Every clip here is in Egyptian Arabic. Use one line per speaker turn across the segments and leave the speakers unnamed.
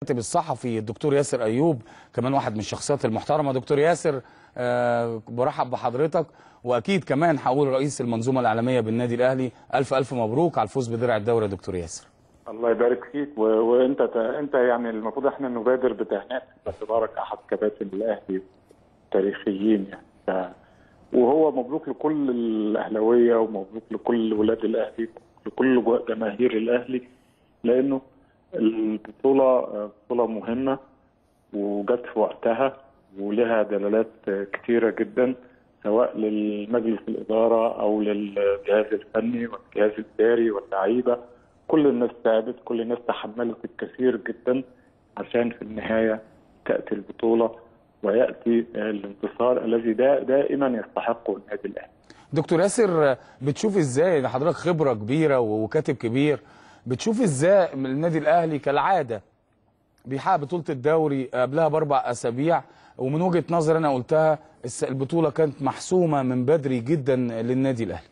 الكاتب الصحفي الدكتور ياسر ايوب كمان واحد من الشخصيات المحترمه دكتور ياسر آه برحب بحضرتك واكيد كمان هقول رئيس المنظومه الاعلاميه بالنادي الاهلي الف الف مبروك على الفوز بدرع الدوري يا دكتور ياسر
الله يبارك فيك و... وانت انت يعني المفروض احنا نبادر بتهنئتك باعتبارك احد كباتن الاهلي التاريخيين يعني ف... وهو مبروك لكل الاهلاويه ومبروك لكل ولاد الاهلي لكل جماهير الاهلي لانه البطوله بطوله مهمه وجت في وقتها ولها دلالات كثيره جدا سواء للمجلس الاداره او للجهاز الفني والجهاز الاداري واللعيبه كل الناس تعبت كل الناس تحملت الكثير جدا عشان في النهايه تاتي البطوله وياتي الانتصار الذي دا دائما يستحقه النادي الاهلي.
دكتور ياسر بتشوف ازاي حضرتك خبره كبيره وكاتب كبير بتشوف ازاي النادي الاهلي كالعاده بيحقق بطوله الدوري قبلها باربع اسابيع ومن وجهه نظري انا قلتها البطوله كانت محسومه من بدري جدا للنادي الاهلي.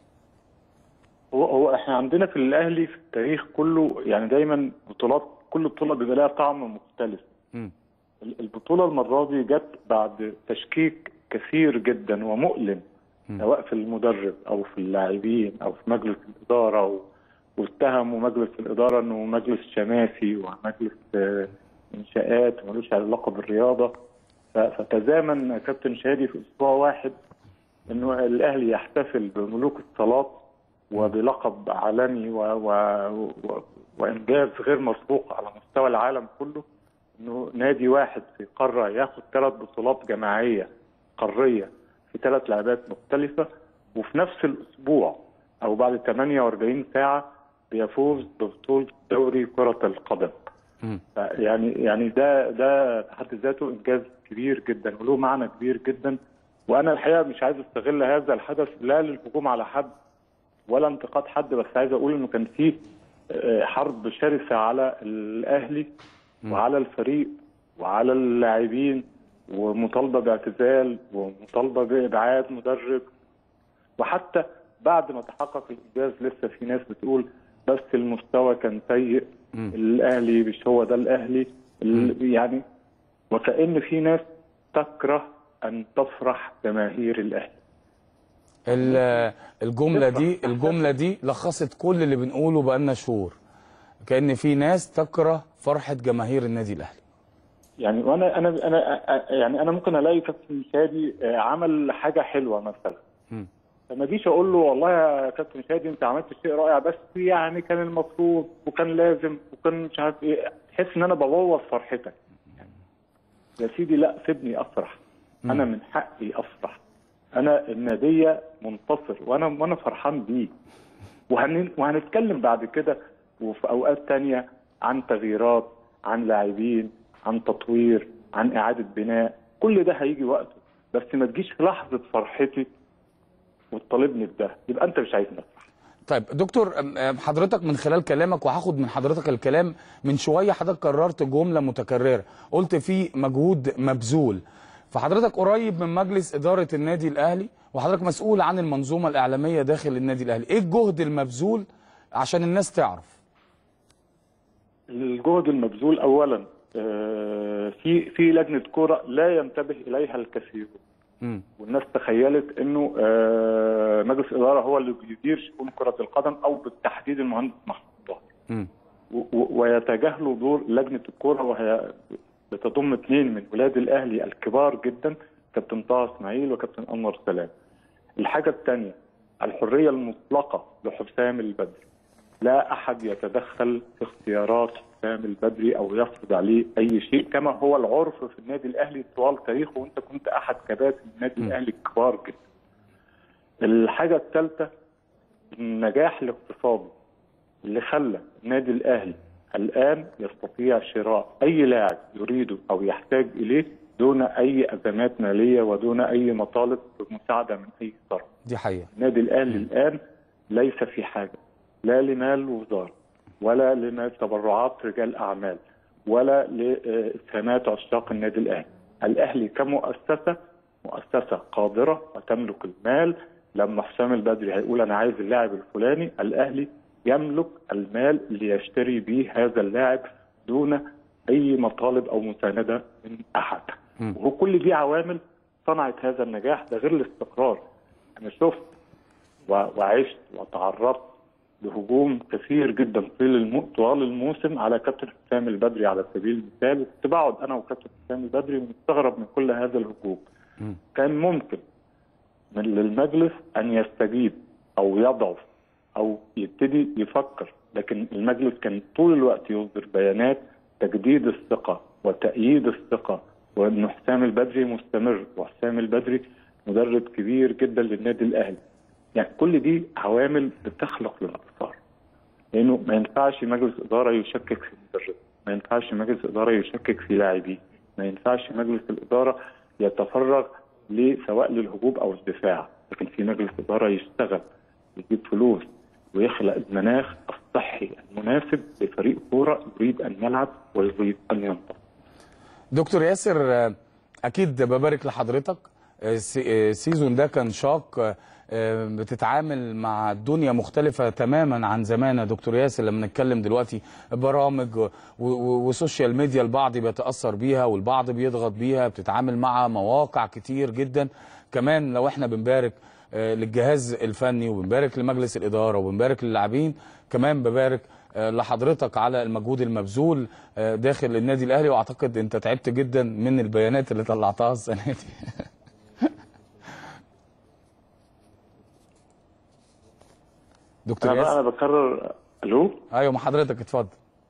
هو هو احنا عندنا في الاهلي في التاريخ كله يعني دايما بطولات كل بطوله بيبقى لها طعم مختلف. م. البطوله المره دي جت بعد تشكيك كثير جدا ومؤلم سواء في المدرب او في اللاعبين او في مجلس الاداره واتهموا مجلس الاداره انه مجلس شماسي ومجلس انشاءات وملوش علاقه بالرياضه فتزامن كابتن شادي في اسبوع واحد انه الاهلي يحتفل بملوك الصالات وبلقب عالمي و... و... و... وانجاز غير مسبوق على مستوى العالم كله انه نادي واحد في قاره ياخد ثلاث بطولات جماعيه قاريه في ثلاث لعبات مختلفه وفي نفس الاسبوع او بعد 48 ساعه بيفوز ببطوله دوري كره القدم. يعني يعني ده ده في حد ذاته انجاز كبير جدا وله معنى كبير جدا وانا الحقيقه مش عايز استغل هذا الحدث لا للهجوم على حد ولا انتقاد حد بس عايز اقول انه كان فيه حرب شرسه على الاهلي وعلى الفريق وعلى اللاعبين ومطالبه باعتزال ومطالبه بابعاد مدرب وحتى بعد ما تحقق الانجاز لسه في ناس بتقول بس المستوى كان سيء الاهلي مش هو ده الاهلي يعني وكأن في ناس تكره ان تفرح جماهير الاهلي
الجمله دي الجمله دي لخصت كل اللي بنقوله بقالنا شهور كأن في ناس تكره فرحه جماهير النادي الاهلي
يعني وانا انا انا يعني انا ممكن الاقي كابتن شادي عمل حاجه حلوه مثلا فما اجيش اقول له والله يا كابتن شادي انت عملت شيء رائع بس يعني كان المفروض وكان لازم وكان مش عارف ايه تحس ان انا ببوظ فرحتك يعني يا سيدي لا سيبني افرح انا من حقي افرح انا الناديه منتصر وانا وانا فرحان بيه وهن وهنتكلم بعد كده وفي اوقات تانية عن تغييرات عن لاعبين عن تطوير عن اعاده بناء كل ده هيجي وقته بس ما تجيش في لحظه فرحتي وتطالبني بده يبقى انت مش عايزني افرح
طيب دكتور حضرتك من خلال كلامك وهاخد من حضرتك الكلام من شويه حضرتك قررت جمله متكرره قلت في مجهود مبذول فحضرتك قريب من مجلس اداره النادي الاهلي وحضرتك مسؤول عن المنظومه الاعلاميه داخل النادي الاهلي ايه الجهد المبذول عشان الناس تعرف
الجهد المبذول اولا في في لجنه كوره لا ينتبه اليها الكثيرون والناس تخيلت انه مجلس الاداره هو اللي بيدير شؤون كره القدم او بالتحديد المهندس محمود ظاهر ويتجاهلوا دور لجنه الكوره وهي بتضم اثنين من ولاد الاهلي الكبار جدا كابتن طه اسماعيل وكابتن انور سلام. الحاجه الثانيه الحريه المطلقه لحسام البدري. لا احد يتدخل في اختيارات حسام البدري او يفرض عليه اي شيء كما هو العرف في النادي الاهلي طوال تاريخه وانت كنت احد كباتن النادي الاهلي الكبار جدا. الحاجه الثالثه النجاح الاقتصادي اللي خلى النادي الاهلي الان يستطيع شراء اي لاعب يريده او يحتاج اليه دون اي ازمات ماليه ودون اي مطالب بمساعده من اي طرف.
دي حقيقه.
النادي الاهلي الان ليس في حاجه لا لمال وزاره ولا لمال تبرعات رجال اعمال ولا لاسهامات عشاق النادي الاهلي. الاهلي كمؤسسه مؤسسه قادره وتملك المال لما حسام البدري هيقول انا عايز اللاعب الفلاني، الاهلي يملك المال اللي يشتري به هذا اللاعب دون اي مطالب او مسانده من احد وهو كل دي عوامل صنعت هذا النجاح ده غير الاستقرار انا شفت و- وعشت وتعرضت لهجوم كثير جدا طوال الم... طوال الموسم على كابتن حسام البدري على سبيل المثال وكنت بقعد انا وكابتن حسام البدري ومستغرب من كل هذا الهجوم كان ممكن من للمجلس ان يستجيب او يضعف او يبتدي يفكر لكن المجلس كان طول الوقت يصدر بيانات تجديد الثقه وتأييد الثقه وان حسام البدري مستمر وحسام البدري مدرب كبير جدا للنادي الاهلي يعني كل دي عوامل بتخلق الانتصار لانه ما ينفعش مجلس اداره يشكك في مدرب ما ينفعش مجلس اداره يشكك في لاعبيه ما ينفعش مجلس الاداره يتفرغ ل- سواء للهجوم او الدفاع لكن في مجلس اداره يشتغل يجيب فلوس ويخلق المناخ الصحي المناسب لفريق كوره يريد ان يلعب ويريد ان ينتصر
دكتور ياسر آه، اكيد ببارك لحضرتك آه، السي- آه، السيزون ده كان شاق آه، آه، بتتعامل مع الدنيا مختلفة تماما عن زمان يا دكتور ياسر لما نتكلم دلوقتي برامج و- و- وسوشيال ميديا البعض بيتأثر بيها والبعض بيضغط بيها بتتعامل مع مواقع كتير جدا كمان لو احنا بنبارك آه، للجهاز الفني وبنبارك لمجلس الإدارة وبنبارك للاعبين كمان ببارك آه، لحضرتك على المجهود المبذول آه، داخل النادي الاهلي واعتقد انت تعبت جدا من البيانات اللي طلعتها السنه دي دكتور
انا بقى
ياسر
انا بكرر الو
ايوه مع حضرتك اتفضل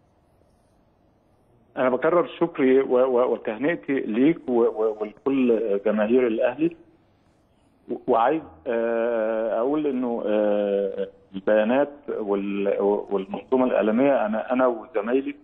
انا بكرر شكري و- و- وتهنئتي ليك و- و- ولكل جماهير الاهلي و- وعايز آه، اقول انه آه، البيانات وال- والمنظومه الاعلاميه انا انا وزمايلي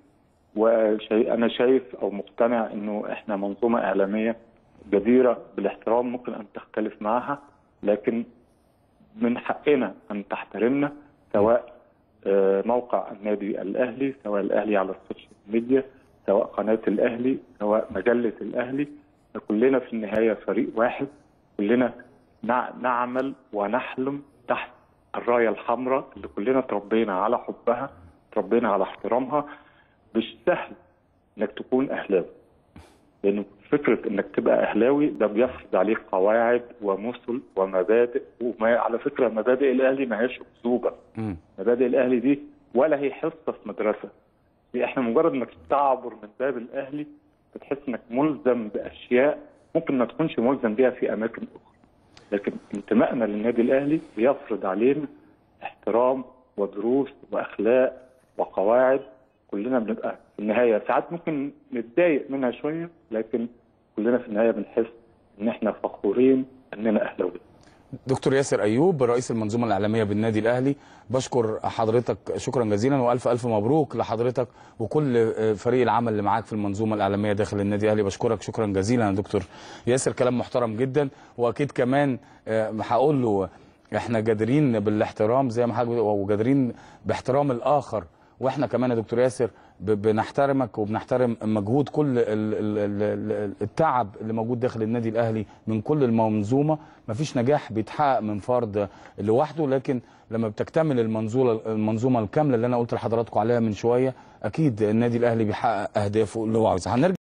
وشيء انا شايف او مقتنع انه احنا منظومه اعلاميه جديره بالاحترام ممكن ان تختلف معها لكن من حقنا ان تحترمنا سواء آه، موقع النادي الاهلي سواء الاهلي على السوشيال ميديا سواء قناه الاهلي سواء مجله الاهلي كلنا في النهايه فريق واحد كلنا نع- نعمل ونحلم تحت الرايه الحمراء اللي كلنا تربينا على حبها تربينا على احترامها مش سهل انك تكون اهلاوي لانه فكره انك تبقى اهلاوي ده بيفرض عليك قواعد ومثل ومبادئ وما على فكره مبادئ الاهلي ما هيش اكذوبه
مم.
مبادئ الاهلي دي ولا هي حصه في مدرسه دي احنا مجرد انك تعبر من باب الاهلي بتحس انك ملزم باشياء ممكن ما تكونش ملزم بيها في اماكن اخرى لكن انتمائنا للنادي الاهلي بيفرض علينا احترام ودروس واخلاق وقواعد كلنا بنبقى في النهايه ساعات ممكن نتضايق منها شويه لكن كلنا في النهايه بنحس ان احنا فخورين اننا اهلاويه
دكتور ياسر ايوب رئيس المنظومه الاعلاميه بالنادي الاهلي بشكر حضرتك شكرا جزيلا والف الف مبروك لحضرتك وكل آه، فريق العمل اللي معاك في المنظومه الاعلاميه داخل النادي الاهلي بشكرك شكرا جزيلا يا دكتور ياسر كلام محترم جدا واكيد كمان آه، هقول له احنا جادرين بالاحترام زي ما حضرتك بتقول، وجادرين باحترام الاخر واحنا كمان يا دكتور ياسر ب- بنحترمك وبنحترم مجهود كل ال- ال- ال- ال- التعب اللي موجود داخل النادي الاهلي من كل المنظومه مفيش نجاح بيتحقق من فرد لوحده لكن لما بتكتمل المنظومه المنظومه الكامله اللي انا قلت لحضراتكم عليها من شويه اكيد النادي الاهلي بيحقق اهدافه اللي هو عاوزها هنرجع